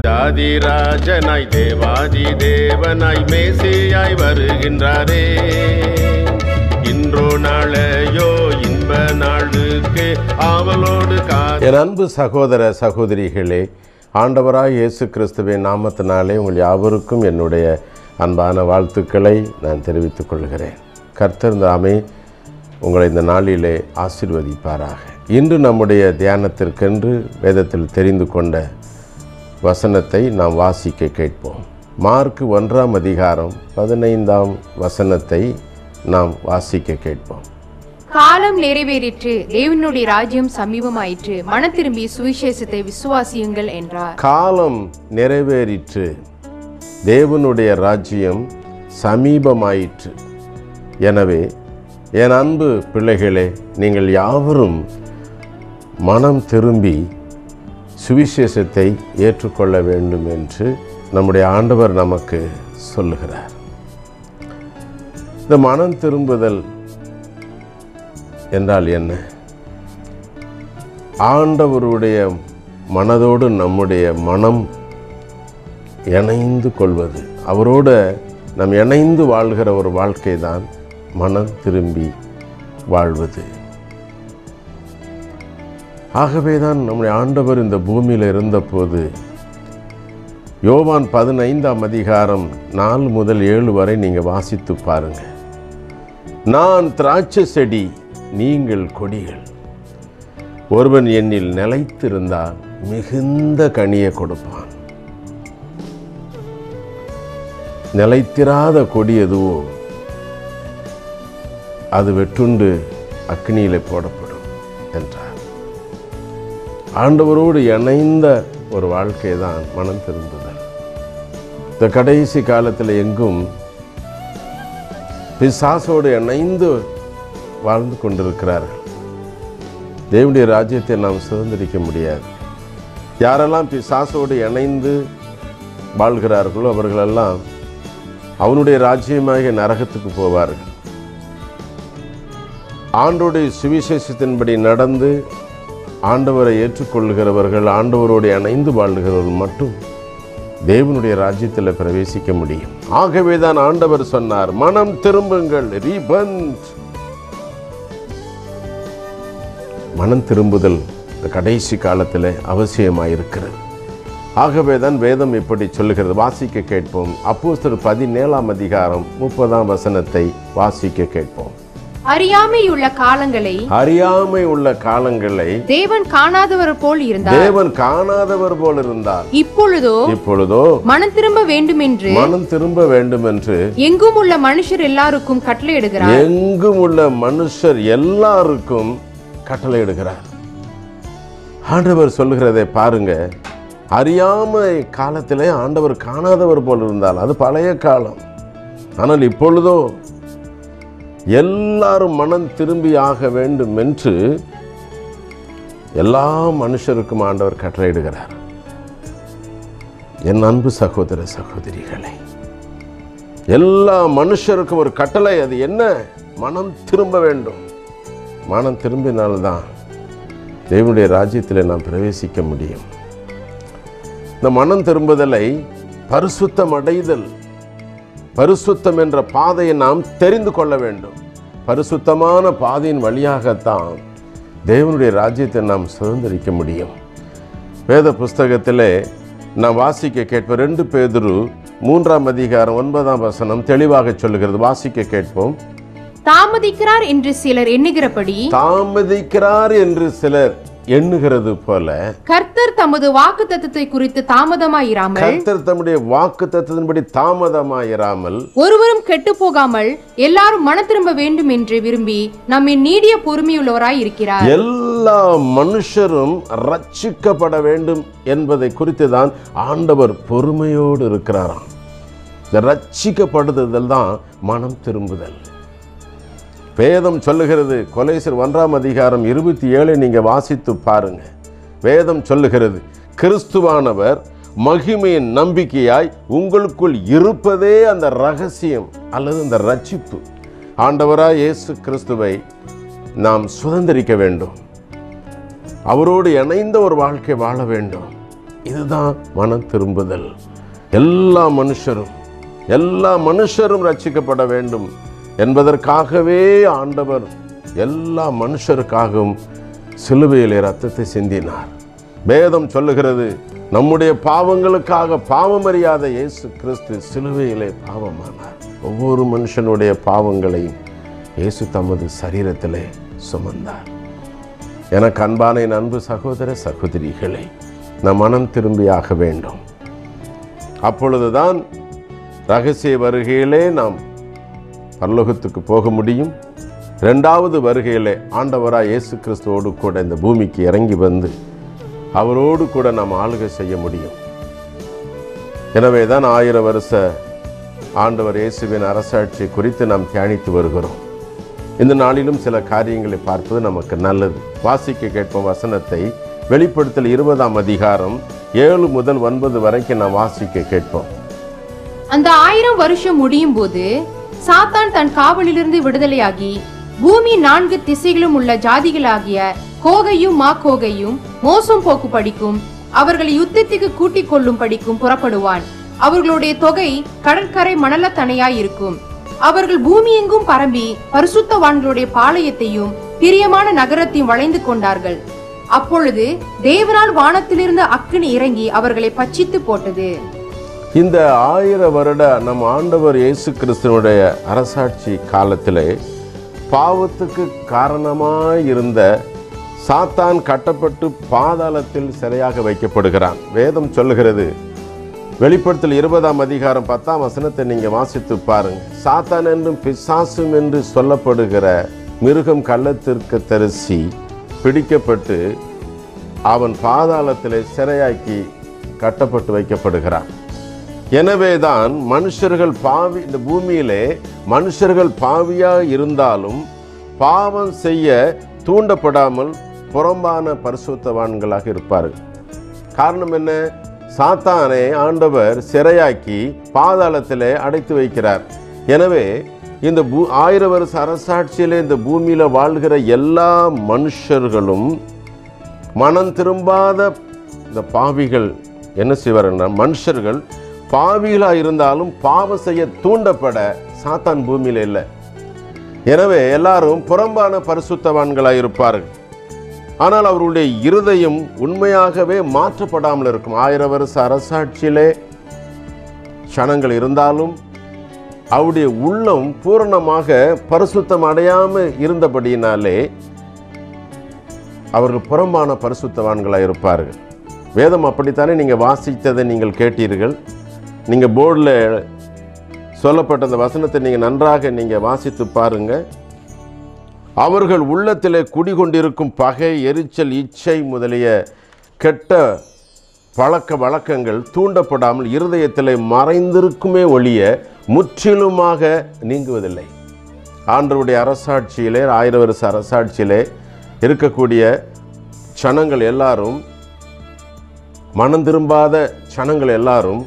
ஜாதிராஜனாய் தேவாதி தேவனாய் மேசியாய் வருகின்றாரே இன்றோ நாளையோ இன்ப நாளுக்கு ஆவலோடு கா என் அன்பு சகோதர சகோதரிகளே ஆண்டவராய் இயேசு கிறிஸ்துவின் நாமத்தினாலே உங்கள் யாவருக்கும் என்னுடைய அன்பான வாழ்த்துக்களை நான் தெரிவித்துக் கொள்கிறேன் கர்த்தர் தாமே உங்களை இந்த நாளிலே ஆசீர்வதிப்பாராக இன்று நம்முடைய தியானத்திற்கென்று வேதத்தில் தெரிந்து கொண்ட வசனத்தை நாம் வாசிக்க கேட்போம் மார்க் ஒன்றாம் அதிகாரம் பதினைந்தாம் வசனத்தை நாம் வாசிக்க கேட்போம் காலம் நிறைவேறிற்று தேவனுடைய ராஜ்யம் சமீபமாயிற்று மன திரும்பி சுவிசேஷத்தை விசுவாசியுங்கள் என்றார் காலம் நிறைவேறிற்று தேவனுடைய ராஜ்யம் சமீபமாயிற்று எனவே என் அன்பு பிள்ளைகளே நீங்கள் யாவரும் மனம் திரும்பி சுவிசேஷத்தை ஏற்றுக்கொள்ள வேண்டும் என்று நம்முடைய ஆண்டவர் நமக்கு சொல்லுகிறார் இந்த மனம் திரும்புதல் என்றால் என்ன ஆண்டவருடைய மனதோடு நம்முடைய மனம் இணைந்து கொள்வது அவரோடு நாம் இணைந்து வாழ்கிற ஒரு வாழ்க்கை தான் மனம் திரும்பி வாழ்வது ஆகவே தான் நம்முடைய ஆண்டவர் இந்த பூமியில் இருந்தபோது யோவான் பதினைந்தாம் அதிகாரம் நாலு முதல் ஏழு வரை நீங்கள் வாசித்து பாருங்க நான் திராட்சை செடி நீங்கள் கொடிகள் ஒருவன் என்னில் நிலைத்திருந்தால் மிகுந்த கனியை கொடுப்பான் நிலைத்திராத கொடி எதுவோ அது வெட்டுண்டு அக்னியிலே போடப்படும் என்றார் ஆண்டவரோடு இணைந்த ஒரு வாழ்க்கை தான் மனம் திரும்புதல் இந்த கடைசி காலத்தில் எங்கும் பிசாசோடு இணைந்து வாழ்ந்து கொண்டிருக்கிறார்கள் தேவனுடைய ராஜ்யத்தை நாம் சுதந்திரிக்க முடியாது யாரெல்லாம் பிசாசோடு இணைந்து வாழ்கிறார்களோ அவர்களெல்லாம் அவனுடைய ராஜ்யமாகிய நரகத்துக்கு போவார்கள் ஆண்டோடைய சுவிசேஷத்தின்படி நடந்து ஆண்டவரை ஏற்றுக்கொள்கிறவர்கள் ஆண்டவரோடு இணைந்து வாழ்கிறவர்கள் மட்டும் தேவனுடைய ராஜ்யத்தில் பிரவேசிக்க முடியும் ஆகவே தான் ஆண்டவர் சொன்னார் மனம் திரும்புங்கள் ரீபந்த் மனம் திரும்புதல் இந்த கடைசி காலத்தில் அவசியமாக இருக்கிறது ஆகவே தான் வேதம் இப்படி சொல்லுகிறது வாசிக்க கேட்போம் அப்போஸ்தலர் பதினேழாம் அதிகாரம் முப்பதாம் வசனத்தை வாசிக்க கேட்போம் அறியாமையுள்ள காலங்களை அறியாமை உள்ள காலங்களை தேவன் காணாதவர் போல் இருந்தார் தேவன் காணாதவர் போல் இருந்தார் இப்பொழுதோ இப்பொழுதோ மனம் திரும்ப வேண்டும் என்று மனம் திரும்ப வேண்டும் என்று எங்கும் உள்ள மனுஷர் எல்லாருக்கும் கட்டளையிடுகிறார் எங்கும் உள்ள மனுஷர் எல்லாருக்கும் கட்டளையிடுகிறார் ஆண்டவர் சொல்லுகிறதை பாருங்க அறியாமை காலத்திலே ஆண்டவர் காணாதவர் போல் இருந்தால் அது பழைய காலம் ஆனால் இப்பொழுதோ எல்லாரும் மனம் திரும்பி ஆக வேண்டும் என்று எல்லா மனுஷருக்கும் ஆண்டவர் கட்டளையிடுகிறார் என் அன்பு சகோதர சகோதரிகளே எல்லா மனுஷருக்கும் ஒரு கட்டளை அது என்ன மனம் திரும்ப வேண்டும் மனம் திரும்பினால்தான் தேவனுடைய ராஜ்யத்தில் நாம் பிரவேசிக்க முடியும் இந்த மனம் திரும்புதலை பரிசுத்தம் அடைதல் பரிசுத்தம் என்ற பாதையை நாம் தெரிந்து கொள்ள வேண்டும் பரிசுத்தமான பாதையின் வழியாகத்தான் தேவனுடைய ராஜ்யத்தை நாம் சுதந்திரிக்க முடியும் வேத புஸ்தகத்திலே நாம் வாசிக்க கேட்போம் ரெண்டு பேதுரு மூன்றாம் அதிகாரம் ஒன்பதாம் வசனம் தெளிவாக சொல்லுகிறது வாசிக்க கேட்போம் தாமதிக்கிறார் என்று சிலர் எண்ணுகிறபடி தாமதிக்கிறார் என்று சிலர் எண்ணுகிறது போல கர்த்தர் தமது வாக்கு தத்துவத்தை குறித்து தாமதமாயிராமல் கர்த்தர் தம்முடைய வாக்கு தத்துவத்தின்படி தாமதமாயிராமல் ஒருவரும் கெட்டு போகாமல் எல்லாரும் மன திரும்ப வேண்டும் என்று விரும்பி நம்மின் நீடிய பொறுமையுள்ளவராய் இருக்கிறார் எல்லா மனுஷரும் ரட்சிக்கப்பட வேண்டும் என்பதை குறித்து தான் ஆண்டவர் பொறுமையோடு இருக்கிறாராம் இந்த ரட்சிக்கப்படுதல் தான் மனம் திரும்புதல் வேதம் சொல்லுகிறது கொலைசர் ஒன்றாம் அதிகாரம் இருபத்தி ஏழை நீங்க வாசித்து பாருங்க வேதம் சொல்லுகிறது கிறிஸ்துவானவர் மகிமையின் நம்பிக்கையாய் உங்களுக்குள் இருப்பதே அந்த ரகசியம் அல்லது அந்த ரட்சிப்பு ஆண்டவராய் இயேசு கிறிஸ்துவை நாம் சுதந்திரிக்க வேண்டும் அவரோடு இணைந்த ஒரு வாழ்க்கை வாழ வேண்டும் இதுதான் மனம் திரும்புதல் எல்லா மனுஷரும் எல்லா மனுஷரும் ரட்சிக்கப்பட வேண்டும் என்பதற்காகவே ஆண்டவர் எல்லா மனுஷருக்காகவும் சிலுவையிலே ரத்தத்தை சிந்தினார் வேதம் சொல்லுகிறது நம்முடைய பாவங்களுக்காக பாவமறியாத இயேசு கிறிஸ்து சிலுவையிலே பாவமானார் ஒவ்வொரு மனுஷனுடைய பாவங்களையும் இயேசு தமது சரீரத்திலே சுமந்தார் எனக்கு அன்பான என் அன்பு சகோதர சகோதரிகளை நம் மனம் திரும்பியாக வேண்டும் அப்பொழுதுதான் ரகசிய வருகையிலே நாம் பரலோகத்துக்கு போக முடியும் இரண்டாவது வருகையிலே ஆண்டவராய் இயேசு கிறிஸ்துவோடு கூட இந்த பூமிக்கு இறங்கி வந்து அவரோடு கூட நாம் ஆளுகை செய்ய முடியும் எனவே தான் ஆயிரம் வருஷ ஆண்டவர் இயேசுவின் அரசாட்சி குறித்து நாம் தியானித்து வருகிறோம் இந்த நாளிலும் சில காரியங்களை பார்ப்பது நமக்கு நல்லது வாசிக்க கேட்போம் வசனத்தை வெளிப்படுத்தல் இருபதாம் அதிகாரம் ஏழு முதல் ஒன்பது வரைக்கும் நாம் வாசிக்க கேட்போம் அந்த ஆயிரம் வருஷம் முடியும் போது சாத்தான் தன் காவலிலிருந்து விடுதலையாகி பூமி நான்கு திசைகளும் உள்ள ஜாதிகளாகிய கோகையும் மாக்கோகையும் மோசம் போக்கு படிக்கும் அவர்களை யுத்தத்துக்கு கூட்டிக் கொள்ளும் படிக்கும் புறப்படுவான் அவர்களுடைய தொகை கடற்கரை மணலத்தனையாய் இருக்கும் அவர்கள் பூமி எங்கும் பரம்பி பரிசுத்தவான்களுடைய பாளையத்தையும் பிரியமான நகரத்தையும் வளைந்து கொண்டார்கள் அப்பொழுது தேவனால் வானத்திலிருந்து அக்கினி இறங்கி அவர்களை பட்சித்து போட்டது இந்த ஆயிர வருட நம் ஆண்டவர் இயேசு கிறிஸ்துவனுடைய அரசாட்சி காலத்திலே பாவத்துக்கு காரணமாய் இருந்த சாத்தான் கட்டப்பட்டு பாதாளத்தில் சிறையாக வைக்கப்படுகிறான் வேதம் சொல்லுகிறது வெளிப்படுத்தல் இருபதாம் அதிகாரம் பத்தாம் வசனத்தை நீங்க வாசித்து பாருங்க சாத்தான் என்றும் பிசாசும் என்று சொல்லப்படுகிற மிருகம் கள்ளத்திற்கு தரிசி பிடிக்கப்பட்டு அவன் பாதாளத்திலே சிறையாக்கி கட்டப்பட்டு வைக்கப்படுகிறான் எனவேதான் மனுஷர்கள் பாவி இந்த பூமியிலே மனுஷர்கள் பாவியா இருந்தாலும் பாவம் செய்ய தூண்டப்படாமல் புறம்பான பரிசுத்தவான்களாக இருப்பார்கள் காரணம் என்ன சாத்தானை ஆண்டவர் சிறையாக்கி பாதாளத்திலே அடைத்து வைக்கிறார் எனவே இந்த பூ ஆயிரம் வருஷ அரசாட்சியிலே இந்த பூமியில வாழ்கிற எல்லா மனுஷர்களும் மனம் திரும்பாத இந்த பாவிகள் என்ன செய்வார்னா மனுஷர்கள் பாவிகளா இருந்தாலும் பாவம் செய்ய தூண்டப்பட சாத்தான் பூமியில இல்லை எனவே எல்லாரும் புறம்பான பரிசுத்தவான்களாய் இருப்பார்கள் ஆனால் அவர்களுடைய இருதயம் உண்மையாகவே மாற்றப்படாமல் இருக்கும் ஆயிரம் வருஷ அரசாட்சியிலே க்ஷணங்கள் இருந்தாலும் அவருடைய உள்ளம் பூரணமாக பரிசுத்தம் அடையாமல் இருந்தபடியினாலே அவர்கள் புறம்பான பரிசுத்தவான்களாக இருப்பார்கள் வேதம் அப்படித்தானே நீங்கள் வாசித்ததை நீங்கள் கேட்டீர்கள் நீங்கள் போர்டில் சொல்லப்பட்ட அந்த வசனத்தை நீங்கள் நன்றாக நீங்கள் வாசித்து பாருங்க அவர்கள் உள்ளத்திலே குடிகொண்டிருக்கும் பகை எரிச்சல் இச்சை முதலிய கெட்ட பழக்க வழக்கங்கள் தூண்டப்படாமல் இருதயத்திலே மறைந்திருக்குமே ஒழிய முற்றிலுமாக நீங்குவதில்லை ஆண்டவருடைய அரசாட்சியிலே ஆயிரம் வருஷ அரசாட்சியிலே இருக்கக்கூடிய சனங்கள் எல்லாரும் மனம் திரும்பாத சனங்கள் எல்லாரும்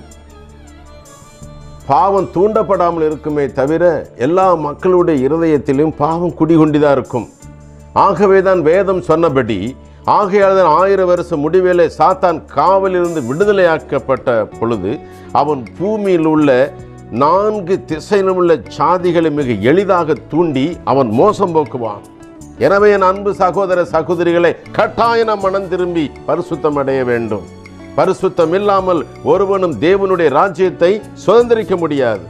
பாவம் தூண்டப்படாமல் இருக்குமே தவிர எல்லா மக்களுடைய இருதயத்திலும் பாவம் குடிகொண்டுதான் இருக்கும் ஆகவே தான் வேதம் சொன்னபடி ஆகையால் தான் ஆயிரம் வருஷ முடிவிலே சாத்தான் காவலிருந்து விடுதலையாக்கப்பட்ட பொழுது அவன் பூமியில் உள்ள நான்கு திசையிலும் உள்ள சாதிகளை மிக எளிதாக தூண்டி அவன் மோசம் போக்குவான் எனவே என் அன்பு சகோதர சகோதரிகளை கட்டாய நாம் மனம் திரும்பி பரிசுத்தம் அடைய வேண்டும் பரிசுத்தம் இல்லாமல் ஒருவனும் தேவனுடைய ராஜ்யத்தை சுதந்திரிக்க முடியாது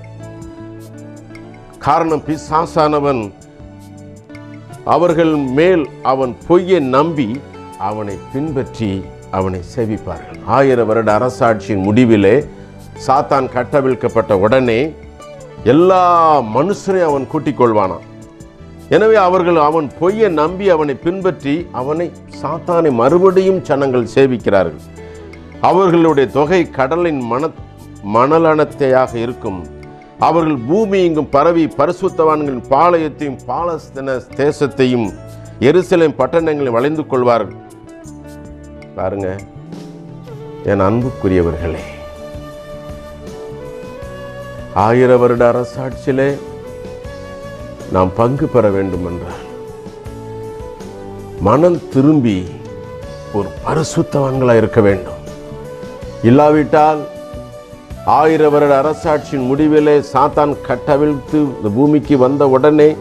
காரணம் பிசாசானவன் அவர்கள் மேல் அவன் பொய்யை நம்பி அவனை பின்பற்றி அவனை சேவிப்பார்கள் ஆயிரம் வருட அரசாட்சியின் முடிவிலே சாத்தான் கட்டவிழ்க்கப்பட்ட உடனே எல்லா மனுஷரையும் அவன் கூட்டிக் கொள்வானாம் எனவே அவர்கள் அவன் பொய்யை நம்பி அவனை பின்பற்றி அவனை சாத்தானை மறுபடியும் சனங்கள் சேவிக்கிறார்கள் அவர்களுடைய தொகை கடலின் மன மணலனத்தையாக இருக்கும் அவர்கள் பூமி இங்கும் பரவி பரிசுத்தவான்களின் பாளையத்தையும் பாலஸ்தீன தேசத்தையும் எருசலேம் பட்டணங்களை வளைந்து கொள்வார்கள் பாருங்க என் அன்புக்குரியவர்களே ஆயிர வருட அரசாட்சியிலே நாம் பங்கு பெற வேண்டும் என்றால் மனம் திரும்பி ஒரு பரிசுத்தவான்களாக இருக்க வேண்டும் இல்லாவிட்டால் ஆயிர வருட அரசாட்சியின் முடிவிலே சாத்தான் கட்டவிழ்த்து இந்த பூமிக்கு வந்த உடனே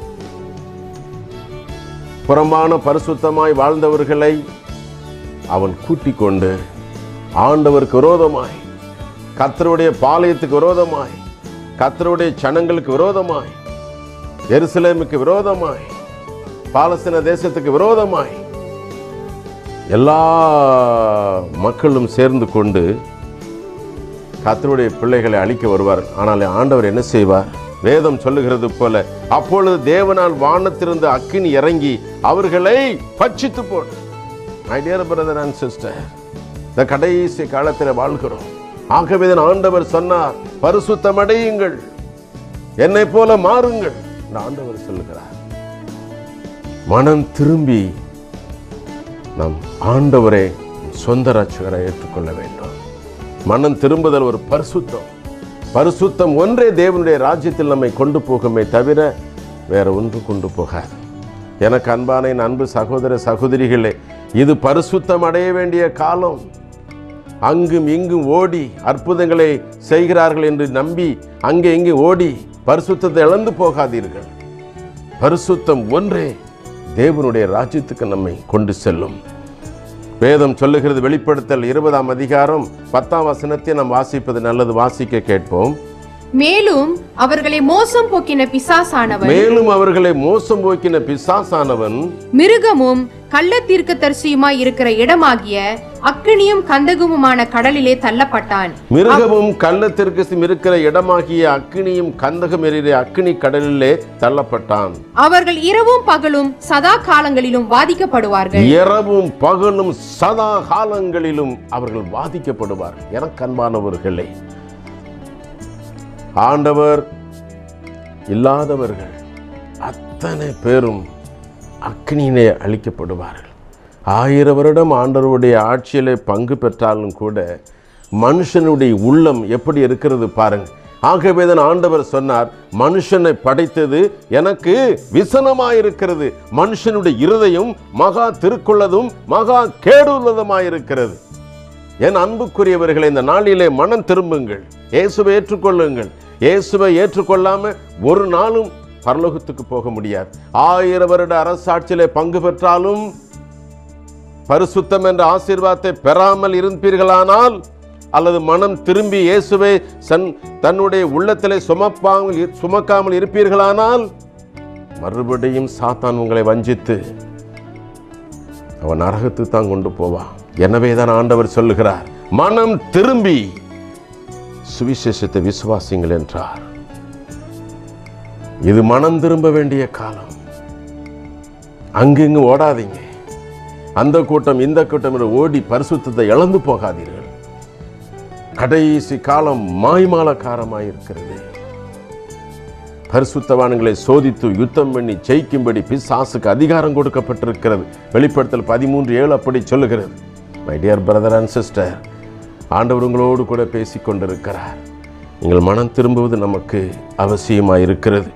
புறம்பான பரிசுத்தமாய் வாழ்ந்தவர்களை அவன் கூட்டிக் கொண்டு ஆண்டவருக்கு விரோதமாய் கர்த்தருடைய பாளையத்துக்கு விரோதமாய் கர்த்தருடைய சனங்களுக்கு விரோதமாய் எருசலேமுக்கு விரோதமாய் பாலஸ்தீன தேசத்துக்கு விரோதமாய் எல்லா மக்களும் சேர்ந்து கொண்டு கர்த்தருடைய பிள்ளைகளை அழிக்க வருவார் ஆனால் ஆண்டவர் என்ன செய்வார் வேதம் சொல்லுகிறது போல அப்பொழுது தேவனால் வானத்திலிருந்து அக்கினி இறங்கி அவர்களை பட்சித்து போடு my dear brother and sister இந்த கடைசி காலத்தில் வாழ்கிறோம் ஆகவே தான் ஆண்டவர் சொன்னார் பரிசுத்தமடையுங்கள் என்னை போல மாறுங்கள் இந்த ஆண்டவர் சொல்லுகிறார் மனம் திரும்பி நம் ஆண்டவரே சொந்த ரட்சகரை ஏற்றுக்கொள்ள வேண்டும் மனம் திரும்புதல் ஒரு பரிசுத்தம் பரிசுத்தம் ஒன்றே தேவனுடைய ராஜ்யத்தில் நம்மை கொண்டு போகுமே தவிர வேற ஒன்று கொண்டு போகாது எனக்கு அன்பான என் அன்பு சகோதர சகோதரிகளே இது பரிசுத்தம் அடைய வேண்டிய காலம் அங்கும் இங்கும் ஓடி அற்புதங்களை செய்கிறார்கள் என்று நம்பி அங்கே இங்கே ஓடி பரிசுத்தத்தை இழந்து போகாதீர்கள் பரிசுத்தம் ஒன்றே தேவனுடைய ராஜ்யத்துக்கு நம்மை கொண்டு செல்லும் வேதம் சொல்லுகிறது வெளிப்படுத்தல் இருபதாம் அதிகாரம் பத்தாம் வசனத்தை நாம் வாசிப்பது நல்லது வாசிக்க கேட்போம் மேலும் அவர்களை மோசம் போக்கின பிசாசானவன் மேலும் அவர்களை மோசம் போக்கின பிசாசானவன் மிருகமும் கள்ள தீர்க்கதரிசியுமாய் இருக்கிற இடமாகிய அக்கினியும் கந்தகமுமான கடலிலே தள்ளப்பட்டான் மிருகமும் கள்ளத்திற்கு இருக்கிற இடமாகிய அக்கினியும் கந்தகம் எறிகிற அக்கினி கடலிலே தள்ளப்பட்டான் அவர்கள் இரவும் பகலும் சதா காலங்களிலும் வாதிக்கப்படுவார்கள் இரவும் பகலும் சதா காலங்களிலும் அவர்கள் வாதிக்கப்படுவார் எனக்கு அன்பானவர்களே ஆண்டவர் இல்லாதவர்கள் அத்தனை பேரும் அக்னியிலே அழிக்கப்படுவார்கள் ஆயிரம் வருடம் ஆண்டவருடைய ஆட்சியிலே பங்கு பெற்றாலும் கூட மனுஷனுடைய உள்ளம் எப்படி இருக்கிறது பாருங்க ஆகவே தான் ஆண்டவர் சொன்னார் மனுஷனை படைத்தது எனக்கு விசனமாயிருக்கிறது மனுஷனுடைய இருதயம் மகா திருக்குள்ளதும் மகா கேடுள்ளதுமாயிருக்கிறது என் அன்புக்குரியவர்களை இந்த நாளிலே மனம் திரும்புங்கள் இயேசுவை ஏற்றுக்கொள்ளுங்கள் இயேசுவை ஏற்றுக்கொள்ளாம ஒரு நாளும் பரலோகத்துக்கு போக முடியாது ஆயிரம் வருட அரசாட்சியிலே பங்கு பெற்றாலும் பரிசுத்தம் என்ற ஆசீர்வாதத்தை பெறாமல் இருப்பீர்களானால் அல்லது மனம் திரும்பி இயேசுவை சன் தன்னுடைய உள்ளத்திலே சுமப்பாமல் இரு- சுமக்காமல் இருப்பீர்களானால் மறுபடியும் சாத்தான் உங்களை வஞ்சித்து அவன் நரகத்துக்கு தான் கொண்டு போவான் எனவே தான் ஆண்டவர் சொல்லுகிறார் மனம் திரும்பி சுவிசேஷத்தை விசுவாசிங்கள் என்றார் இது மனம் திரும்ப வேண்டிய காலம் அங்கிங்கு ஓடாதீங்க அந்த கூட்டம் இந்த கூட்டம் என்று ஓடி பரிசுத்தத்தை இழந்து போகாதீர்கள் கடைசி காலம் மாய்மாலக்காரமாயிருக்கிறது பரிசுத்தவான்களை சோதித்து யுத்தம் பண்ணி ஜெயிக்கும்படி பிசாசுக்கு அதிகாரம் கொடுக்கப்பட்டிருக்கிறது வெளிப்படுத்தல் பதிமூன்று ஏழு அப்படி சொல்லுகிறது my dear brother and sister ஆண்டவர் உங்களோடு கூட பேசிக் கொண்டிருக்கிறார் நீங்கள் மனம் திரும்புவது நமக்கு அவசியமாக இருக்கிறது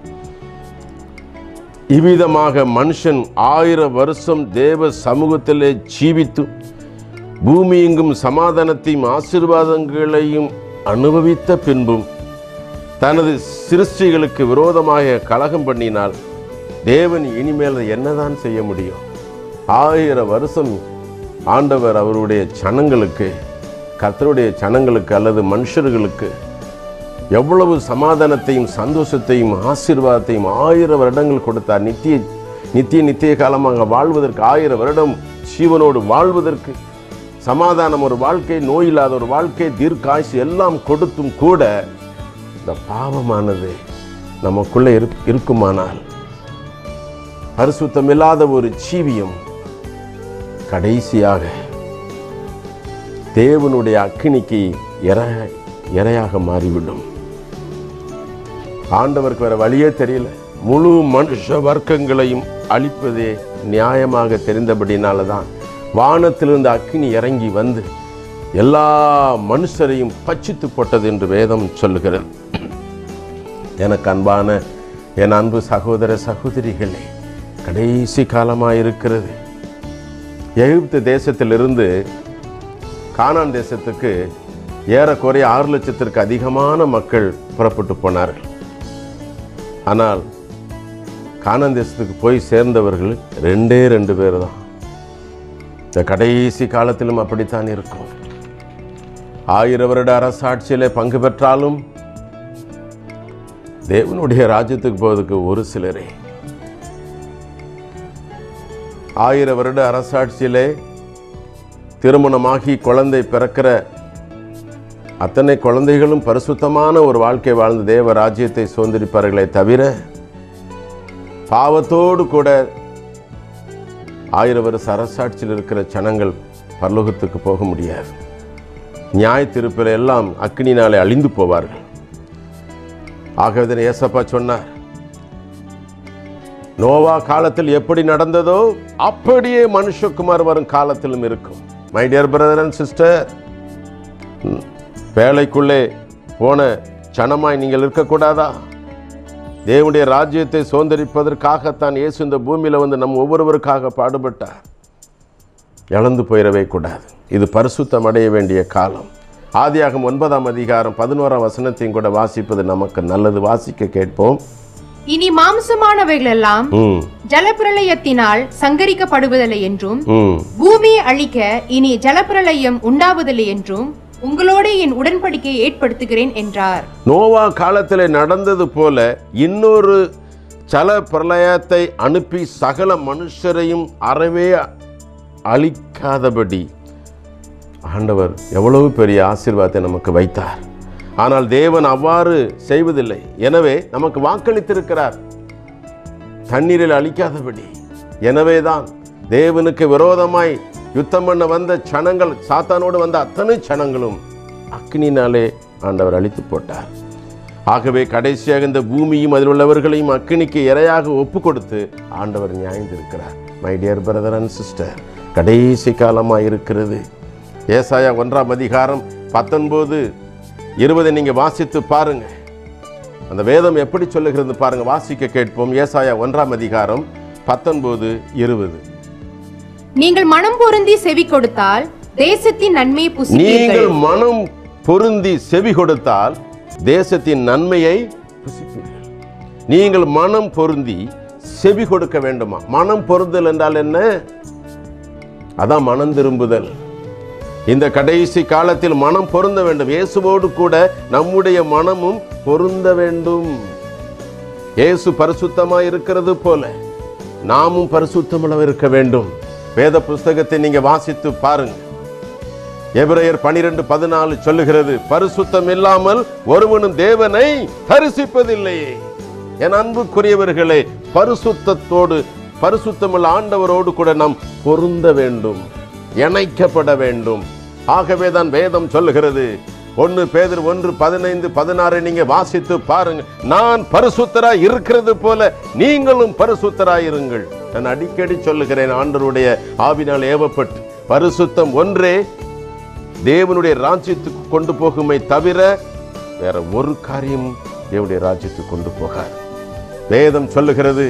இவ்விதமாக மனுஷன் ஆயிரம் வருஷம் தேவ சமூகத்திலே ஜீவித்து பூமி எங்கும் சமாதானத்தையும் ஆசீர்வாதங்களையும் அனுபவித்த பின்பும் தனது சிருஷ்டிகளுக்கு விரோதமாக கலகம் பண்ணினால் தேவன் இனிமேல் என்னதான் செய்ய முடியும் ஆயிரம் வருஷம் ஆண்டவர் அவருடைய சனங்களுக்கு கர்த்தருடைய சனங்களுக்கு அல்லது மனுஷர்களுக்கு எவ்வளவு சமாதானத்தையும் சந்தோஷத்தையும் ஆசீர்வாதத்தையும் ஆயிரம் வருடங்கள் கொடுத்தார் நித்திய நித்திய நித்திய காலமாக வாழ்வதற்கு ஆயிரம் வருடம் ஜீவனோடு வாழ்வதற்கு சமாதானம் ஒரு வாழ்க்கை நோயில்லாத ஒரு வாழ்க்கை தீர்க்காய்ச்சி எல்லாம் கொடுத்தும் கூட இந்த பாவமானது நமக்குள்ளே இருக்- இருக்குமானால் பரிசுத்தமில்லாத ஒரு ஜீவியம் கடைசியாக தேவனுடைய அக்கினிக்கு இர இரையாக மாறிவிடும் ஆண்டவருக்கு வேற வழியே தெரியல முழு மனுஷ வர்க்கங்களையும் அழிப்பதே நியாயமாக தெரிந்தபடினால தான் வானத்திலிருந்து அக்கினி இறங்கி வந்து எல்லா மனுஷரையும் பட்சித்து போட்டது என்று வேதம் சொல்லுகிறது எனக்கு அன்பான என் அன்பு சகோதர சகோதரிகளே கடைசி காலமாக இருக்கிறது எகிப்து தேசத்திலிருந்து கானான் தேசத்துக்கு ஏறக்குறைய ஆறு லட்சத்திற்கு அதிகமான மக்கள் புறப்பட்டு போனார்கள் ஆனால் கானான் தேசத்துக்கு போய் சேர்ந்தவர்கள் ரெண்டே ரெண்டு பேர் தான் இந்த கடைசி காலத்திலும் அப்படித்தான் இருக்கும் ஆயிரம் வருட அரசாட்சியிலே பங்கு பெற்றாலும் தேவனுடைய ராஜ்யத்துக்கு போவதற்கு ஒரு சிலரே ஆயிரம் வருட அரசாட்சியிலே திருமணமாகி குழந்தை பிறக்கிற அத்தனை குழந்தைகளும் பரிசுத்தமான ஒரு வாழ்க்கை வாழ்ந்த தேவ ராஜ்யத்தை சுதந்திரிப்பார்களே தவிர பாவத்தோடு கூட ஆயிரம் வருஷ அரசாட்சியில் இருக்கிற ஜனங்கள் பரலோகத்துக்கு போக முடியாது நியாய திருப்பில் எல்லாம் அக்னினாலே அழிந்து போவார்கள் ஆகவே ஏசப்பா சொன்னார் நோவா காலத்தில் எப்படி நடந்ததோ அப்படியே மனுஷகுமார் வரும் காலத்திலும் இருக்கும் my dear brother and sister வேலைக்குள்ளே போன சனமாய் நீங்கள் இருக்கக்கூடாதா தேவனுடைய ராஜ்யத்தை சுதந்திரிப்பதற்காகத்தான் இயேசு இந்த பூமியில் வந்து நம் ஒவ்வொருவருக்காக பாடுபட்டார் இழந்து போயிடவே கூடாது இது பரிசுத்தம் அடைய வேண்டிய காலம் ஆதியாகம் ஒன்பதாம் அதிகாரம் பதினோராம் வசனத்தையும் கூட வாசிப்பது நமக்கு நல்லது வாசிக்க கேட்போம் இனி மாம்சமானவைகள் எல்லாம் ம் ஜலப்பிரளயத்தினால் சங்கரிக்கப்படுவதில்லை என்றும் ம் பூமியை அழிக்க இனி ஜலப்பிரளயம் உண்டாவதில்லை என்றும் உங்களோடு என் உடன்படிக்கையை ஏற்படுத்துகிறேன் என்றார் நோவா காலத்தில் நடந்தது போல இன்னொரு ஜல பிரளயத்தை அனுப்பி சகல மனுஷரையும் அறவே அழிக்காதபடி ஆண்டவர் எவ்வளவு பெரிய ஆசீர்வாதத்தை நமக்கு வைத்தார் ஆனால் தேவன் அவ்வாறு செய்வதில்லை எனவே நமக்கு வாக்களித்திருக்கிறார் தண்ணீரில் அழிக்காதபடி எனவேதான் தேவனுக்கு விரோதமாய் யுத்தம் பண்ண வந்த சனங்கள் சாத்தானோடு வந்த அத்தனை சனங்களும் அக்னினாலே ஆண்டவர் அழித்து போட்டார் ஆகவே கடைசியாக இந்த பூமியும் அதில் உள்ளவர்களையும் அக்னிக்கு இரையாக ஒப்பு கொடுத்து ஆண்டவர் நியாய்ந்திருக்கிறார் my dear brother and sister கடைசி காலமாக இருக்கிறது ஏசாயா ஒன்றாம் அதிகாரம் பத்தொன்பது இருபதை நீங்கள் வாசித்து பாருங்க அந்த வேதம் எப்படி சொல்லுகிறது பாருங்க வாசிக்க கேட்போம் ஏசாயா ஒன்றாம் அதிகாரம் பத்தொன்பது இருபது நீங்கள் மனம் பொருந்தி செவி கொடுத்தால் தேசத்தின் நன்மையை புசிப்பீர்கள் நீங்கள் மனம் பொருந்தி செவி கொடுத்தால் தேசத்தின் நன்மையை புசிப்பீர்கள் நீங்கள் மனம் பொருந்தி செவி கொடுக்க வேண்டுமா மனம் பொருந்தல் என்றால் என்ன அதான் மனம் திரும்புதல் இந்த கடைசி காலத்தில் மனம் பொருந்த வேண்டும் இயேசுவோடு கூட நம்முடைய மனமும் பொருந்த வேண்டும் இயேசு பரிசுத்தமாய் இருக்கிறது போல நாமும் பரிசுத்தமாக இருக்க வேண்டும் வேத புஸ்தகத்தை நீங்க வாசித்து பாருங்க எபிரேயர் பனிரெண்டு பதினாலு சொல்லுகிறது பரிசுத்தம் இல்லாமல் ஒருவனும் தேவனை தரிசிப்பதில்லையே என் அன்புக்குரியவர்களே பரிசுத்தத்தோடு பரிசுத்தமுள்ள ஆண்டவரோடு கூட நாம் பொருந்த வேண்டும் இணைக்கப்பட வேண்டும் ஆகவே தான் வேதம் சொல்லுகிறது ஒன்று பேதர் ஒன்று பதினைந்து பதினாறு நீங்க வாசித்து பாருங்க நான் பரிசுத்தராய் இருக்கிறது போல நீங்களும் பரிசுத்தராய் இருங்கள் நான் அடிக்கடி சொல்லுகிறேன் ஆண்டவருடைய ஆவினால் ஏவப்பட்டு பரிசுத்தம் ஒன்றே தேவனுடைய ராஜ்யத்துக்கு கொண்டு போகுமே தவிர வேற ஒரு காரியம் தேவனுடைய ராஜ்யத்துக்கு கொண்டு போகாது வேதம் சொல்லுகிறது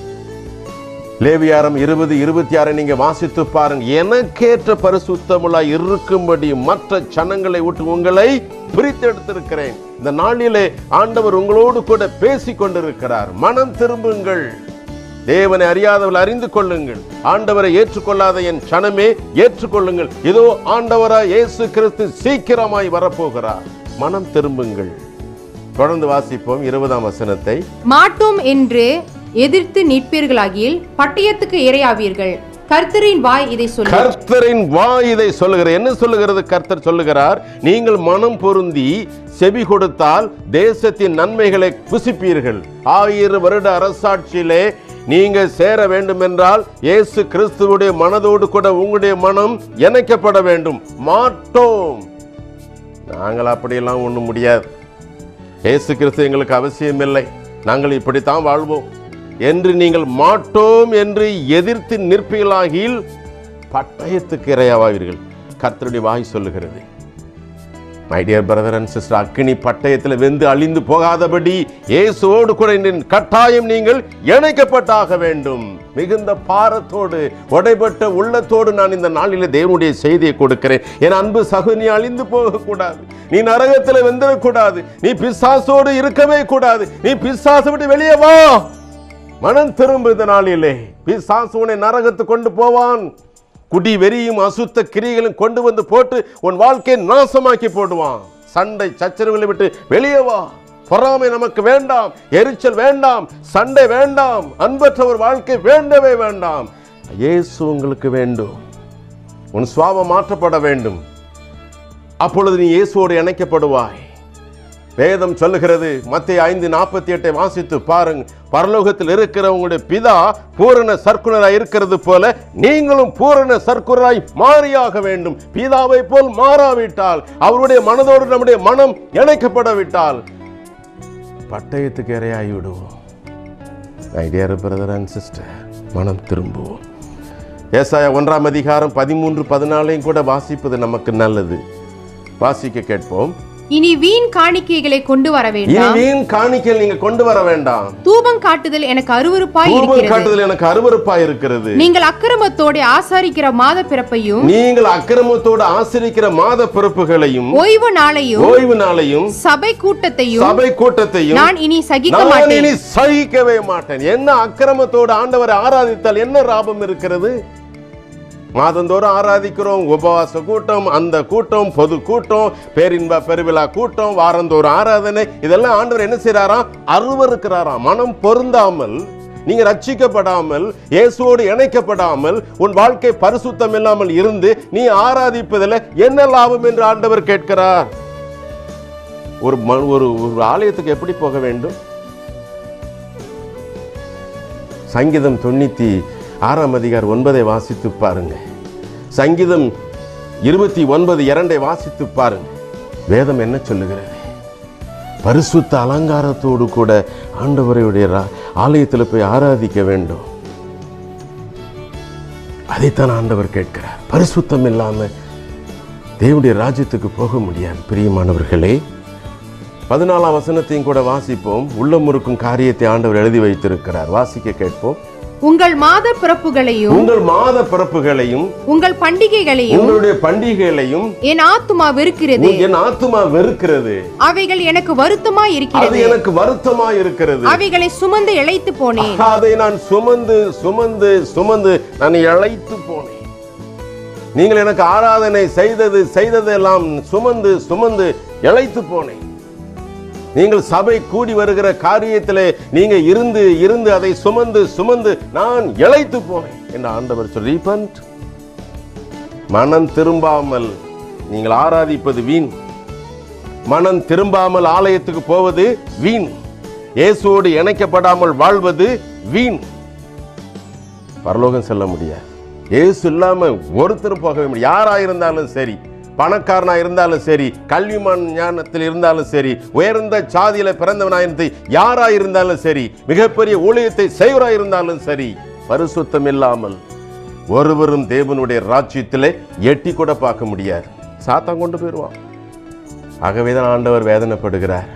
லேவியாரம் இருபது இருபத்தி ஆறை நீங்க வாசித்து பாருங்க எனக்கேற்ற பரிசுத்தமுள்ள இருக்கும்படி மற்ற சனங்களை விட்டு உங்களை பிரித்தெடுத்திருக்கிறேன் இந்த நாளிலே ஆண்டவர் உங்களோடு கூட பேசிக் கொண்டிருக்கிறார் மனம் திரும்புங்கள் தேவனை அறியாதவர்கள் அறிந்து கொள்ளுங்கள் ஆண்டவரை ஏற்றுக்கொள்ளாத என் சனமே ஏற்றுக்கொள்ளுங்கள் இதோ ஆண்டவரா இயேசு கிறிஸ்து சீக்கிரமாய் வரப்போகிறார் மனம் திரும்புங்கள் தொடர்ந்து வாசிப்போம் இருபதாம் வசனத்தை மாட்டோம் என்று எதிர்த்து நிற்பீர்களாகில் பட்டயத்துக்கு இரையாவீர்கள் கர்த்தரின் வாய் இதை சொல்லு கர்த்தரின் வாய் இதை சொல்லுகிறது என்ன சொல்லுகிறது கர்த்தர் சொல்லுகிறார் நீங்கள் மனம் பொருந்தி செவி கொடுத்தால் தேசத்தின் நன்மைகளை புசிப்பீர்கள் ஆயிரம் வருட அரசாட்சியிலே நீங்க சேர வேண்டும் என்றால் இயேசு கிறிஸ்துவுடைய மனதோடு கூட உங்களுடைய மனம் இணைக்கப்பட வேண்டும் மாட்டோம் நாங்கள் அப்படியெல்லாம் ஒண்ணும் முடியாது இயேசு கிறிஸ்து எங்களுக்கு அவசியமில்லை நாங்கள் இப்படித்தான் வாழ்வோம் என்று நீங்கள் மாட்டோம் என்று எதிர்த்து நிற்பீர்களாகில் பட்டயத்துக்கு இரையாவாவீர்கள் கர்த்தருடைய வாய் சொல்லுகிறது my dear brother and sister அக்கினி பட்டயத்தில் வெந்து அழிந்து போகாதபடி இயேசுவோடு கூட இன்று கட்டாயம் நீங்கள் இணைக்கப்பட்டாக வேண்டும் மிகுந்த பாரத்தோடு உடைபட்ட உள்ளத்தோடு நான் இந்த நாளில் தேவனுடைய செய்தியை கொடுக்கிறேன் என் அன்பு சகு நீ அழிந்து போகக்கூடாது நீ நரகத்தில் வெந்திடக்கூடாது நீ பிசாசோடு இருக்கவே கூடாது நீ பிசாசை விட்டு வெளியே வா மனம் திரும்ப இந்த நாளிலே பிசாசு உன்னை நரகத்துக்கு கொண்டு போவான் குடி வெறியும் அசுத்த கிரிகளும் கொண்டு வந்து போட்டு உன் வாழ்க்கையை நாசமாக்கி போடுவான் சண்டை சச்சரவுகளை விட்டு வெளியே வா பொறாமை நமக்கு வேண்டாம் எரிச்சல் வேண்டாம் சண்டை வேண்டாம் அன்பற்ற ஒரு வாழ்க்கை வேண்டவே வேண்டாம் இயேசு உங்களுக்கு வேண்டும் உன் சுவாபம் மாற்றப்பட வேண்டும் அப்பொழுது நீ இயேசுவோடு இணைக்கப்படுவாய் வேதம் சொல்லுகிறது மத்திய ஐந்து நாற்பத்தி எட்டை வாசித்து பாருங்க பரலோகத்தில் இருக்கிற உங்களுடைய பிதா பூரண சர்க்குணராய் இருக்கிறது போல நீங்களும் பூரண சர்க்குணராய் மாறியாக வேண்டும் பிதாவை போல் மாறாவிட்டால் அவருடைய மனதோடு நம்முடைய மனம் இணைக்கப்படவிட்டால் பட்டயத்துக்கு இரையாகி விடுவோம் ஐடியார் பிரதர் அண்ட் சிஸ்டர் மனம் திரும்புவோம் ஏசாயா ஒன்றாம் அதிகாரம் பதிமூன்று பதினாலையும் கூட வாசிப்பது நமக்கு நல்லது வாசிக்க கேட்போம் இனி வீண் காணிக்கைகளை கொண்டு வர இனி வேண்டாம் வீண் காணிக்கையில் நீங்க கொண்டு வர வேண்டாம் தூபம் காட்டுதல் எனக்கு அருவருப்பாய் தூபம் இருக்கிறது காட்டுதல் எனக்கு அருவருப்பா இருக்கிறது நீங்கள் அக்கிரமத்தோட ஆசாரிக்கிற மாத பிறப்பையும் நீங்கள் அக்கிரமத்தோடு ஆசிரிக்கிற மாத பிறப்புகளையும் ஓய்வு நாளையும் ஓய்வு நாளையும் சபை கூட்டத்தையும் சபை கூட்டத்தையும் நான் இனி சகிக்க நான் மாட்டேன் இனி சகிக்கவே மாட்டேன் என்ன அக்கிரமத்தோடு ஆண்டவரை ஆராதித்தால் என்ன லாபம் இருக்கிறது மாதந்தோறும் ஆராதிக்கிறோம் உபவாச கூட்டம் அந்த கூட்டம் பொது கூட்டம் பேரின்ப பெருவிழா கூட்டம் வாரந்தோறும் ஆராதனை இதெல்லாம் ஆண்டவர் என்ன செய்றாராம் அருவருக்கிறாராம் மனம் பொருந்தாமல் நீங்க ரட்சிக்கப்படாமல் இயேசுவோடு இணைக்கப்படாமல் உன் வாழ்க்கை பரிசுத்தம் இல்லாமல் இருந்து நீ ஆராதிப்பதில் என்ன லாபம் என்று ஆண்டவர் கேட்கிறார் ஒரு ம- ஒரு ஒரு ஆலயத்துக்கு எப்படி போக வேண்டும் சங்கீதம் தொண்ணூத்தி ஆறாம் அதிகார் ஒன்பதை வாசித்து பாருங்க சங்கீதம் இருபத்தி ஒன்பது இரண்டை வாசித்து பாருங்க வேதம் என்ன சொல்லுகிறது பரிசுத்த அலங்காரத்தோடு கூட ஆண்டவரையுடைய ரா- ஆலயத்தில் போய் ஆராதிக்க வேண்டும் அதைத்தான் ஆண்டவர் கேட்கிறார் பரிசுத்தம் இல்லாம தேவனுடைய ராஜ்யத்துக்கு போக முடியாது பிரியமானவர்களே பதினாலாம் வசனத்தையும் கூட வாசிப்போம் உள்ளமுறுக்கும் காரியத்தை ஆண்டவர் எழுதி வைத்திருக்கிறார் வாசிக்க கேட்போம் உங்கள் மாத பிறப்புகளையும் உங்கள் மாத பிறப்புகளையும் உங்கள் பண்டிகைகளையும் உங்களுடைய பண்டிகைகளையும் என் ஆத்துமா வெறுக்கிறது என் ஆத்துமா வெறுக்கிறது அவைகள் எனக்கு வருத்தமா அது இருக்கிறது எனக்கு வருத்தமா இருக்கிறது அவைகளை சுமந்து இழைத்து போனேன் அதை நான் சுமந்து சுமந்து சுமந்து நான் இழைத்து போனேன் நீங்கள் எனக்கு ஆராதனை செய்தது செய்ததெல்லாம் சுமந்து சுமந்து இழைத்து போனேன் நீங்கள் சபை கூடி வருகிற காரியத்திலே நீங்க இருந்து இருந்து அதை சுமந்து சுமந்து நான் இழைத்து போனேன் என்று ஆண்டவர் சொல்லி repent. மனம் திரும்பாமல் நீங்கள் ஆராதிப்பது வீண் மனம் திரும்பாமல் ஆலயத்துக்கு போவது வீண் இயேசுவோடு இணைக்கப்படாமல் வாழ்வது வீண் பரலோகம் செல்ல முடியாது இயேசு இல்லாம ஒருத்தரும் போகவே முடியாது யாரா இருந்தாலும் சரி பணக்காரனா இருந்தாலும் சரி கல்விமான் ஞானத்தில் இருந்தாலும் சரி உயர்ந்த சாதியில பிறந்தவனா இருந்து யாரா இருந்தாலும் சரி மிகப்பெரிய ஊழியத்தை செய்வரா இருந்தாலும் சரி பரிசுத்தம் இல்லாமல் ஒருவரும் தேவனுடைய ராஜ்யத்திலே எட்டி கூட பார்க்க முடியாது சாத்தான் கொண்டு போயிடுவான் ஆகவே தான் ஆண்டவர் வேதனைப்படுகிறார்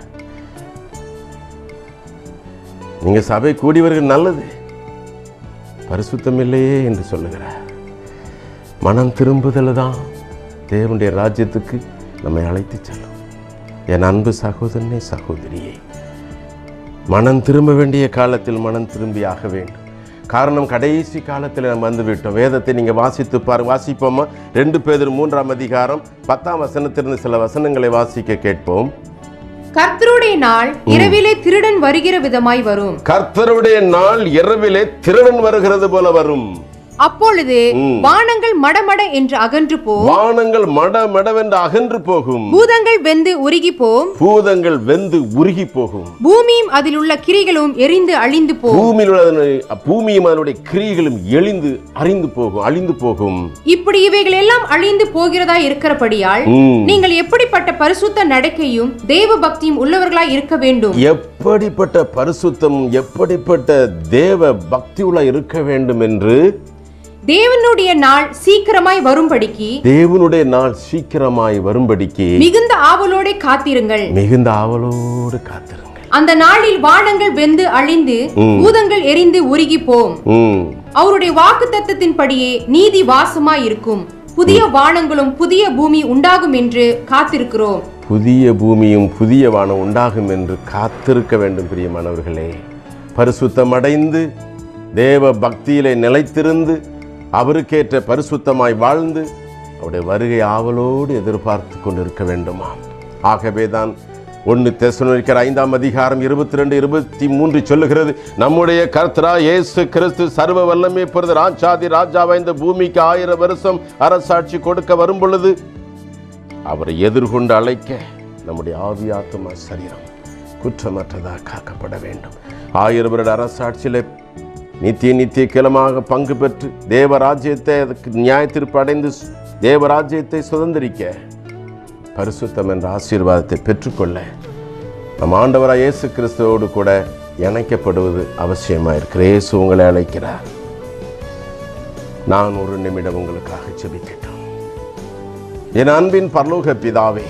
நீங்க சபை கூடி வருகிறது நல்லது பரிசுத்தம் இல்லையே என்று சொல்லுகிறார் மனம் திரும்புதல் தான் தேவனுடைய ராஜ்யத்துக்கு நம்மை அழைத்து செல்லும் என் அன்பு சகோதரனே சகோதரியே மனம் திரும்ப வேண்டிய காலத்தில் மனம் திரும்பி ஆக வேண்டும் காரணம் கடைசி காலத்தில் நம்ம வந்து விட்டோம் வேதத்தை நீங்கள் வாசித்து பாருங்க வாசிப்போமா ரெண்டு பேர் மூன்றாம் அதிகாரம் பத்தாம் வசனத்திலிருந்து சில வசனங்களை வாசிக்க கேட்போம் கர்த்தருடைய நாள் இரவிலே திருடன் வருகிற விதமாய் வரும் கர்த்தருடைய நாள் இரவிலே திருடன் வருகிறது போல வரும் அப்பொழுது வானங்கள் மடமட என்று அகன்று போம் வானங்கள் மட மடவென்று அகன்று போகும் பூதங்கள் வெந்து உருகி போம் பூதங்கள் வெந்து உருகி போகும் பூமியும் அதில் உள்ள கிரிகளும் எரிந்து அழிந்து போம் பூமியில் உள்ள அதனுடைய- பூமியும் அதனுடைய கிரிகளும் எழிந்து அறிந்து போகும் அழிந்து போகும் இப்படி இவைகள் எல்லாம் அழிந்து போகிறதா இருக்கிறபடியால் ம். நீங்கள் எப்படிப்பட்ட பரிசுத்த நடக்கையும் தேவ பக்தியும் உள்ளவர்களாய் இருக்க வேண்டும் எப்படிப்பட்ட பரிசுத்தம் எப்படிப்பட்ட தேவ பக்தியுள்ள இருக்க வேண்டும் என்று தேவனுடைய நாள் சீக்கிரமாய் வரும்படிக்கு தேவனுடைய நாள் சீக்கிரமாய் வரும்படிக்கு மிகுந்த ஆவலோட காத்திருங்கள் மிகுந்த ஆவலோடு காத்திருங்கள் அந்த நாளில் வானங்கள் வெந்து அழிந்து பூதங்கள் எரிந்து உருகி போம் ம் அவருடைய வாக்கு தத்தத்தின்படியே நீதி வாசமாய் இருக்கும் புதிய வானங்களும் புதிய பூமி உண்டாகும் என்று காத்திருக்கிறோம் புதிய பூமியும் புதிய வானம் உண்டாகும் என்று காத்திருக்க வேண்டும் பிரியமானவர்களே பரிசுத்தம் அடைந்து தேவ பக்தியிலே நிலைத்திருந்து அவருக்கேற்ற பரிசுத்தமாய் வாழ்ந்து அவருடைய வருகை ஆவலோடு எதிர்பார்த்து கொண்டிருக்க வேண்டுமா ஆகவே தான் ஒன்று தெசனோனிக்கர் ஐந்தாம் அதிகாரம் இருபத்தி ரெண்டு இருபத்தி மூன்று சொல்லுகிறது நம்முடைய கர்த்தரா இயேசு கிறிஸ்து சர்வ வல்லமை பொறுத்த ராஜாதி ராஜாவை இந்த பூமிக்கு ஆயிரம் வருஷம் அரசாட்சி கொடுக்க வரும் பொழுது அவரை எதிர்கொண்டு அழைக்க நம்முடைய ஆவியாத்மா சரீரம் குற்றமற்றதாக காக்கப்பட வேண்டும் ஆயிரம் வருட அரசாட்சியிலே நித்திய நித்திய கிளமாக பங்கு பெற்று தேவராஜ்யத்தை அதுக்கு நியாய தீர்ப்பு அடைந்து தேவராஜ்யத்தை சுதந்திரிக்க பரிசுத்தம் என்ற ஆசீர்வாதத்தை பெற்றுக்கொள்ள நம் ஆண்டவராக இயேசு கிறிஸ்துவோடு கூட இணைக்கப்படுவது அவசியமாக இருக்கிற இயேசு உங்களை அழைக்கிறார் நான் ஒரு நிமிடம் உங்களுக்காக ஜெபிக்கட்டும் என் அன்பின் பரலோக பிதாவே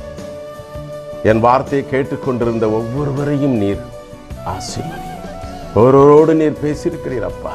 என் வார்த்தையை கேட்டுக்கொண்டிருந்த ஒவ்வொருவரையும் நீர் ஆசீர்வதி ஒவ்வொருவரோடு நீர் பேசியிருக்கிறீர் அப்பா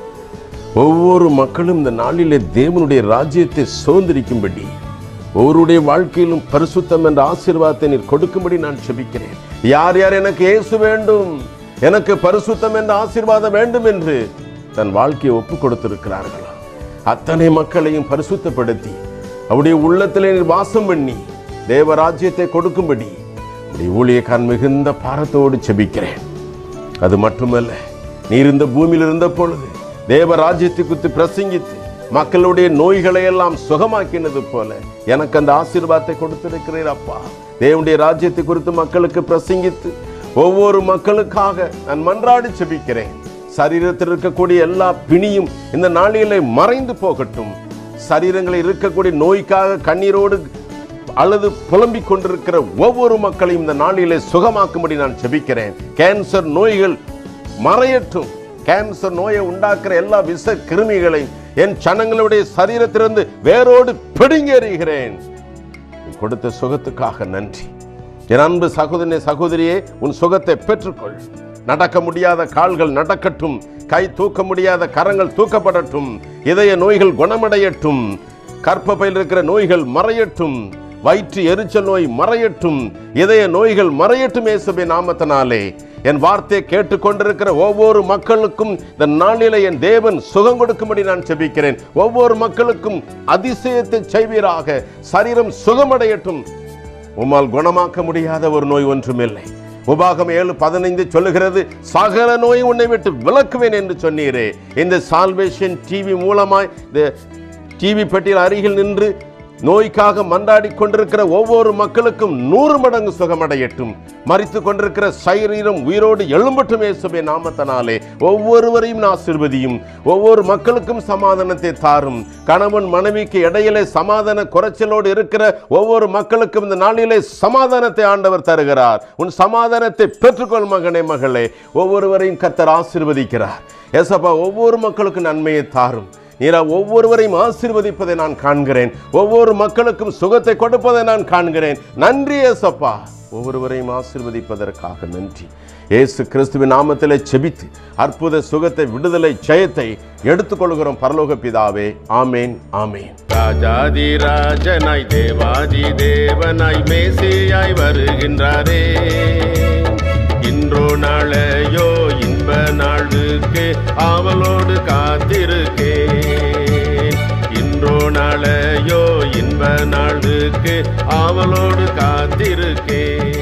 ஒவ்வொரு மக்களும் இந்த நாளிலே தேவனுடைய ராஜ்யத்தை சுதந்திரிக்கும்படி ஒவ்வொருடைய வாழ்க்கையிலும் பரிசுத்தம் என்ற ஆசீர்வாதத்தை நீர் கொடுக்கும்படி நான் செபிக்கிறேன் யார் யார் எனக்கு இயேசு வேண்டும் எனக்கு பரிசுத்தம் என்ற ஆசீர்வாதம் வேண்டும் என்று தன் வாழ்க்கையை ஒப்பு கொடுத்திருக்கிறார்களோ அத்தனை மக்களையும் பரிசுத்தப்படுத்தி அவருடைய உள்ளத்திலே நீர் வாசம் பண்ணி தேவராஜ்யத்தை கொடுக்கும்படி உடைய ஊழியக்காரன் மிகுந்த பாரத்தோடு செபிக்கிறேன் அது மட்டுமல்ல நீர் இந்த பூமியில் இருந்த பொழுது தேவ ராஜ்யத்தை குறித்து பிரசங்கித்து மக்களுடைய நோய்களை எல்லாம் சுகமாக்கினது போல எனக்கு அந்த ஆசீர்வாதத்தை கொடுத்திருக்கிறீர் அப்பா தேவனுடைய ராஜ்யத்தை குறித்து மக்களுக்கு பிரசங்கித்து ஒவ்வொரு மக்களுக்காக நான் மன்றாடி செபிக்கிறேன் சரீரத்தில் இருக்கக்கூடிய எல்லா பிணியும் இந்த நாளிலே மறைந்து போகட்டும் சரீரங்களில் இருக்கக்கூடிய நோய்க்காக கண்ணீரோடு அல்லது புலம்பிக் கொண்டிருக்கிற ஒவ்வொரு மக்களையும் இந்த நாளிலே சுகமாக்கும்படி நான் செபிக்கிறேன் கேன்சர் நோய்கள் மறையட்டும் கேன்சர் நோயை உண்டாக்குற எல்லா விஷ கிருமிகளையும் என் சனங்களுடைய சரீரத்திலிருந்து வேரோடு பிடுங்கி எறிகிறேன் நீ கொடுத்த சுகத்துக்காக நன்றி என் அன்பு சகோதரனே சகோதரியே உன் சுகத்தை பெற்றுக்கொள் நடக்க முடியாத கால்கள் நடக்கட்டும் கை தூக்க முடியாத கரங்கள் தூக்கப்படட்டும் இதய நோய்கள் குணமடையட்டும் கற்பப்பையில் இருக்கிற நோய்கள் மறையட்டும் வயிற்று எரிச்சல் நோய் மறையட்டும் இதய நோய்கள் மறையட்டும் இயேசுபே நாமத்தினாலே என் வார்த்தையை கேட்டுக்கொண்டிருக்கிற ஒவ்வொரு மக்களுக்கும் இந்த நாளிலே என் தேவன் சுகம் கொடுக்கும்படி நான் செபிக்கிறேன் ஒவ்வொரு மக்களுக்கும் அதிசயத்தை செய்வீராக சரீரம் சுகமடையட்டும் உம்மால் குணமாக்க முடியாத ஒரு நோய் ஒன்றுமில்லை உபாகம் ஏழு பதினைந்து சொல்லுகிறது சகல நோய் உன்னை விட்டு விலக்குவேன் என்று சொன்னீரே இந்த சால்வேஷன் டிவி மூலமாய் இந்த டிவி பெட்டியில் அருகில் நின்று நோய்க்காக மன்றாடி கொண்டிருக்கிற ஒவ்வொரு மக்களுக்கும் நூறு மடங்கு சுகமடையட்டும் மறித்து கொண்டிருக்கிற சரீரம் உயிரோடு எழும்பட்டும் இயேசுவே நாமத்தனாலே ஒவ்வொருவரையும் ஆசிர்வதியும் ஒவ்வொரு மக்களுக்கும் சமாதானத்தை தாரும் கணவன் மனைவிக்கு இடையிலே சமாதான குறைச்சலோடு இருக்கிற ஒவ்வொரு மக்களுக்கும் இந்த நாளிலே சமாதானத்தை ஆண்டவர் தருகிறார் உன் சமாதானத்தை பெற்றுக்கொள் மகனே மகளே ஒவ்வொருவரையும் கர்த்தர் ஆசீர்வதிக்கிறார் ஏசப்பா ஒவ்வொரு மக்களுக்கும் நன்மையை தாரும் நீரா ஒவ்வொருவரையும் ஆசீர்வதிப்பதை நான் காண்கிறேன் ஒவ்வொரு மக்களுக்கும் சுகத்தை கொடுப்பதை நான் காண்கிறேன் நன்றி ஏசப்பா ஒவ்வொருவரையும் ஆசீர்வதிப்பதற்காக நன்றி இயேசு கிறிஸ்துவின் நாமத்திலே செபித்து அற்புத சுகத்தை விடுதலை ஜெயத்தை எடுத்துக்கொள்கிறோம் பரலோக பிதாவே ஆமேன் ஆமேன் ராஜாதி ராஜனாய் தேவாதி தேவனாய் மேசியாய் வருகின்றாரே இன்றோ நாளையோ இன்ப நாளுக்கு ஆவலோடு காத்திருக்கேன் இன்றோ நாளையோ இன்ப நாளுக்கு ஆவலோடு காத்திருக்கேன்